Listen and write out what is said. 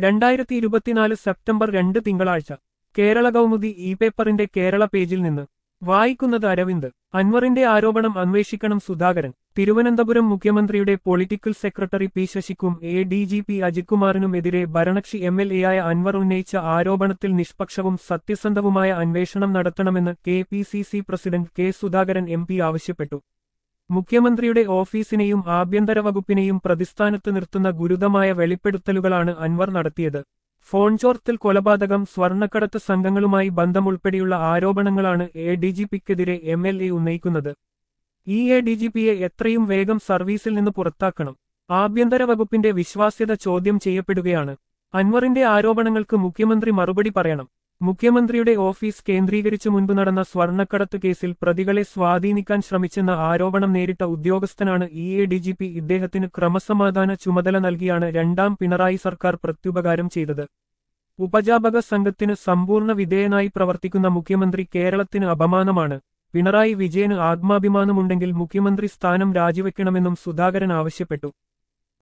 രണ്ടായിരത്തി ഇരുപത്തിനാല് സെപ്റ്റംബർ രണ്ട് തിങ്കളാഴ്ച കേരള കൗമുദി ഇ പേപ്പറിന്റെ കേരള പേജിൽ നിന്ന് വായിക്കുന്നത് അരവിന്ദ് അൻവറിന്റെ ആരോപണം അന്വേഷിക്കണം സുധാകരൻ തിരുവനന്തപുരം മുഖ്യമന്ത്രിയുടെ പൊളിറ്റിക്കൽ സെക്രട്ടറി പി ശശിക്കും എ ഡി ജി പി അജിത്കുമാറിനുമെതിരെ ഭരണകക്ഷി എം എൽ എയായ അൻവർ ഉന്നയിച്ച ആരോപണത്തിൽ നിഷ്പക്ഷവും സത്യസന്ധവുമായ അന്വേഷണം നടത്തണമെന്ന് K P C C president K Sudhakaran M P ആവശ്യപ്പെട്ടു മുഖ്യമന്ത്രിയുടെ ഓഫീസിനെയും ആഭ്യന്തര വകുപ്പിനെയും പ്രതിസ്ഥാനത്ത് നിർത്തുന്ന ഗുരുതമായ വെളിപ്പെടുത്തലുകളാണ് അൻവർ നടത്തിയത് ഫോൺ ചോർത്തൽ കൊലപാതകം സ്വർണ്ണക്കടത്ത് സംഘങ്ങളുമായി ബന്ധമുൾപ്പെടെയുള്ള ആരോപണങ്ങളാണ് എ ഡി ജി പിക്കെതിരെ എം എൽ എ ഉന്നയിക്കുന്നത് ഈ എ ഡി ജി പിയെ എത്രയും വേഗം സർവീസിൽ നിന്ന് പുറത്താക്കണം ആഭ്യന്തര വകുപ്പിന്റെ വിശ്വാസ്യത ചോദ്യം ചെയ്യപ്പെടുകയാണ് അൻവറിന്റെ ആരോപണങ്ങൾക്ക് മുഖ്യമന്ത്രി മറുപടി പറയണം മുഖ്യമന്ത്രിയുടെ ഓഫീസ് കേന്ദ്രീകരിച്ചു മുൻപ് നടന്ന സ്വർണ്ണക്കടത്ത് കേസിൽ പ്രതികളെ സ്വാധീനിക്കാൻ ശ്രമിച്ചെന്ന ആരോപണം നേരിട്ട ഉദ്യോഗസ്ഥനാണ് ഇ എ ഡി ജി പി ഇദ്ദേഹത്തിന് ക്രമസമാധാന ചുമതല നൽകിയാണ് രണ്ടാം പിണറായി സർക്കാർ പ്രത്യുപകാരം ചെയ്തത് ഉപജാപക സംഘത്തിന് സമ്പൂർണ്ണ വിധേയനായി പ്രവർത്തിക്കുന്ന മുഖ്യമന്ത്രി കേരളത്തിന് അപമാനമാണ് പിണറായി വിജയന് ആത്മാഭിമാനമുണ്ടെങ്കിൽ മുഖ്യമന്ത്രി സ്ഥാനം രാജിവെക്കണമെന്നും സുധാകരൻ ആവശ്യപ്പെട്ടു